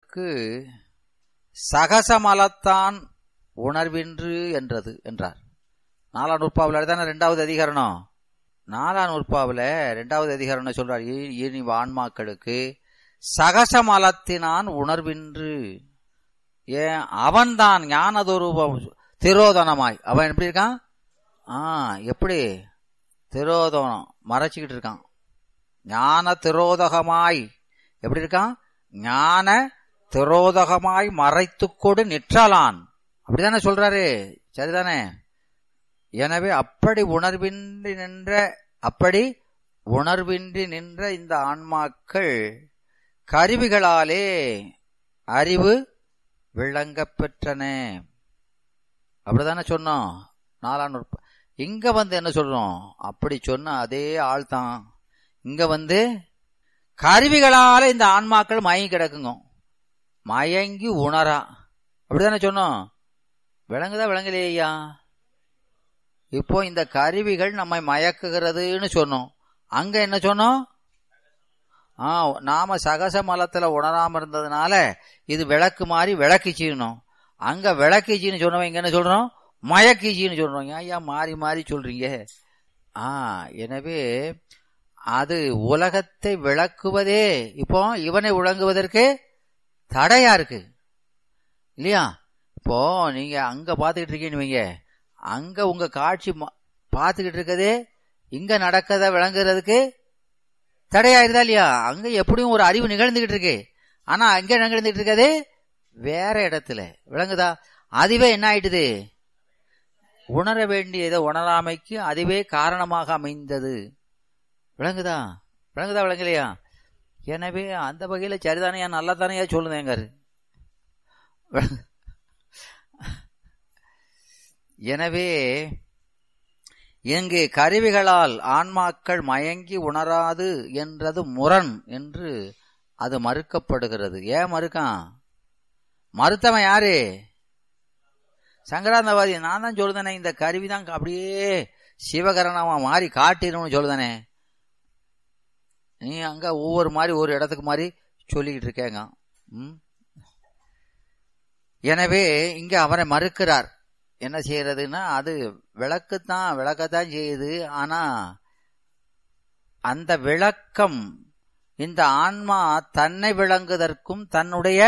ஆன்மாக்களுக்கு சகசமலத்தான் உணர்வின்று என்றது என்றார் நாலாம் நூற்பாவில் தானே ரெண்டாவது அதிகரணம் நாலாம் நூற்பாவில் ரெண்டாவது அதிகாரம் சொல்றார் இ- இனி ஆன்மாக்களுக்கு சகசமலத்தினான் உணர்வின்று ஏன் அவன்தான் ஞானதொரூபம் திரோதனமாய் அவன் எப்படி இருக்கான் ஆ எப்படி திரோதனம் மறைச்சிக்கிட்டு இருக்கான் ஞான திரோதகமாய் எப்படி இருக்கான் ஞான திரோதகமாய் மறைத்துக்கொடு நிற்றலான் அப்படிதானே சொல்றாரு சரிதானே எனவே அப்படி உணர்வின்றி நின்ற அப்படி உணர்வின்றி நின்ற இந்த ஆன்மாக்கள் கருவிகளாலே அறிவு விளங்கப் பெற்றன அப்படிதானே சொன்னோம் நாலாம் நூற்ப இங்க வந்து என்ன சொல்றோம் அப்படி சொன்ன அதே ஆள் தான் இங்க வந்து கருவிகளால இந்த ஆன்மாக்கள் மயங்கி கிடக்குங்க மயங்கி உணரா அப்படிதானே சொன்னோம் விளங்குதா விளங்கலையா இப்போ இந்த கருவிகள் நம்மை மயக்குகிறதுன்னு சொன்னோம் அங்க என்ன சொன்னோம் ஆ நாம சகச மலத்துல உணராம இருந்ததுனால இது விளக்கு மாதிரி விளக்குச்சின்னோம் அங்க விளக்குச்சின்னு சொன்னவங்க இங்க என்ன சொல்றோம் மயக்கிச்சின்னு சொல்றோம் ஏன் ஐயா மாறி மாறி சொல்றீங்க ஆ எனவே அது உலகத்தை விளக்குவதே இப்போ இவனை விளங்குவதற்கு தடையா இருக்கு இல்லையா இப்போ நீங்க அங்க பாத்துக்கிட்டு இருக்கீங்கன்னு வைங்க அங்க உங்க காட்சி ம- பாத்துக்கிட்டு இருக்கதே இங்க நடக்கத விளங்குறதுக்கு தடையாயிருதா இல்லையா அங்க எப்படியும் ஒரு அறிவு நிகழ்ந்துகிட்டு இருக்கு ஆனா அங்க நிகழ்ந்துகிட்டு இருக்கது வேற இடத்துல விளங்குதா அதுவே என்ன ஆயிட்டுது உணர வேண்டியதை உணராமைக்கு அதுவே காரணமாக அமைந்தது விளங்குதா விளங்குதா விளங்கலையா எனவே அந்த வகையில சரிதானையா நல்லா தானையா சொல்லுதேங்காரு எனவே இங்கு கருவிகளால் ஆன்மாக்கள் மயங்கி உணராது என்றது முரண் என்று அது மறுக்கப்படுகிறது ஏன் மறுக்கான் மறுத்தவன் யாரு சங்கராந்தவாதி நான் தான் சொல்லுதானே இந்த கருவி தான் அப்படியே சிவகரணமா மாறி காட்டிடும்னு சொல்லுதானே நீ அங்க ஒவ்வொரு மாதிரி ஒரு இடத்துக்கு மாதிரி சொல்லிக்கிட்டு இருக்கேங்க ம் எனவே இங்க அவரை மறுக்கிறார் என்ன செய்யறதுன்னா அது விளக்குத்தான் விளக்கத்தான் செய்யுது ஆனா அந்த விளக்கம் இந்த ஆன்மா தன்னை விளங்குதற்கும் தன்னுடைய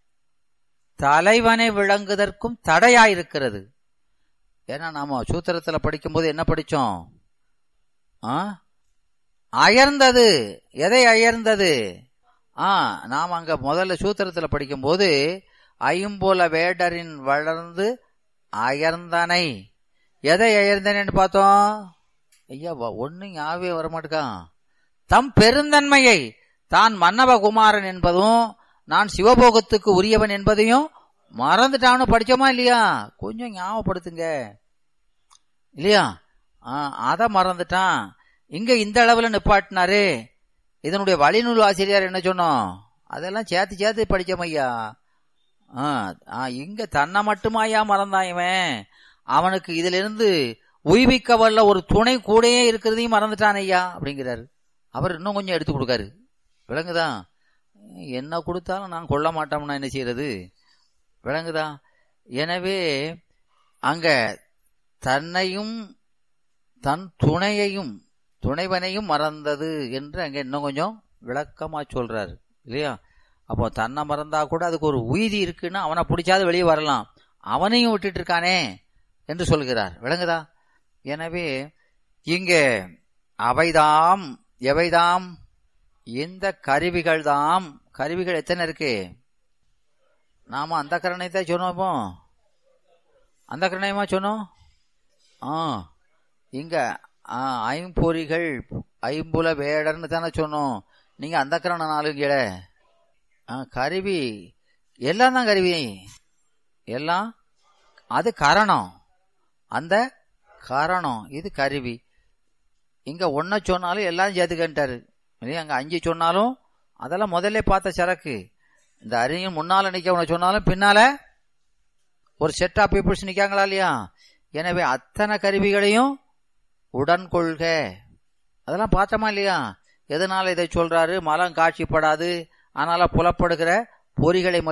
தலைவனை விளங்குதற்கும் தடையாயிருக்கிறது ஏன்னா நாம சூத்திரத்துல படிக்கும்போது என்ன படிச்சோம் ஆ? அயர்ந்தது எதை அயர்ந்தது ஆ நாம் அங்க முதல்ல சூத்திரத்துல படிக்கும்போது ஐம்புல வேடரின் வளர்ந்து அயர்ந்தனை எதை அயர்ந்தனன்னு பார்த்தோம் ஐயா வ- ஒண்ணும் ஞாபகம் வரமாட்டுக்கான் தம் பெருந்தன்மையை தான் மன்னவகுமாரன் என்பதும் நான் சிவபோகத்துக்கு உரியவன் என்பதையும் மறந்துட்டான்னு படிச்சோமா இல்லையா கொஞ்சம் ஞாபகப்படுத்துங்க இல்லையா அத மறந்துட்டான் இங்க இந்த அளவுல நிப்பாட்டினாரு இதனுடைய வழிநூல் ஆசிரியர் என்ன சொன்னோம் அதெல்லாம் சேர்த்து சேர்த்து படிச்சோம் ஐயா ஆ, ஆ, இங்க தன்னை மட்டுமாயா மறந்தான் இவன் அவனுக்கு இதுல இருந்து உய்விக்க வல்ல ஒரு துணை கூடயே இருக்கிறதையும் மறந்துட்டான் ஐயா அப்படிங்கிறாரு அவர் இன்னும் கொஞ்சம் எடுத்து கொடுக்காரு விளங்குதா என்ன கொடுத்தாலும் நான் கொள்ள மாட்டோம்னா என்ன செய்யறது விளங்குதா எனவே அங்க தன்னையும் தன் துணையையும் துணைவனையும் மறந்தது என்று அங்க இன்னும் கொஞ்சம் விளக்கமா சொல்றாரு இல்லையா அப்போ தன்னை மறந்தா கூட அதுக்கு ஒரு உய்தி இருக்குன்னா அவனை பிடிச்சாது வெளியே வரலாம் அவனையும் விட்டுட்டு இருக்கானே என்று சொல்கிறார் விளங்குதா எனவே இங்க அவைதாம் எவைதாம் இந்த கருவிகள் தாம் கருவிகள் எத்தனை இருக்கு நாம அந்த கரணத்தை சொன்னோம் இப்போ அந்த கரணயமா சொன்னோம் ஆ இங்க ஆ, ஐம்பொறிகள் ஐம்புல வேடர்னு தானே சொன்னோம் நீங்க அந்த கரண நாளுங்கீழ ஆ, கருவி எல்லாம் தான் கருவி எல்லாம் அது கரணம் அந்த கரணம் இது கருவி இங்க ஒன்ன சொன்னாலும் எல்லாம் சேர்த்துக்கிட்டாரு இல்லையா அங்க அஞ்சு சொன்னாலும் அதெல்லாம் முதல்ல பார்த்த சரக்கு இந்த அறிஞர் முன்னால நிக்க சொன்னாலும் பின்னால ஒரு செட் ஆஃப் பீப்புள்ஸ் நிக்காங்களா இல்லையா எனவே அத்தனை கருவிகளையும் உடன் கொள்க அதெல்லாம் பார்த்தோமா இல்லையா எதனால இதை சொல்றாரு மலம் காட்சிப்படாது அதனால புலப்படுகிற பொறிகளை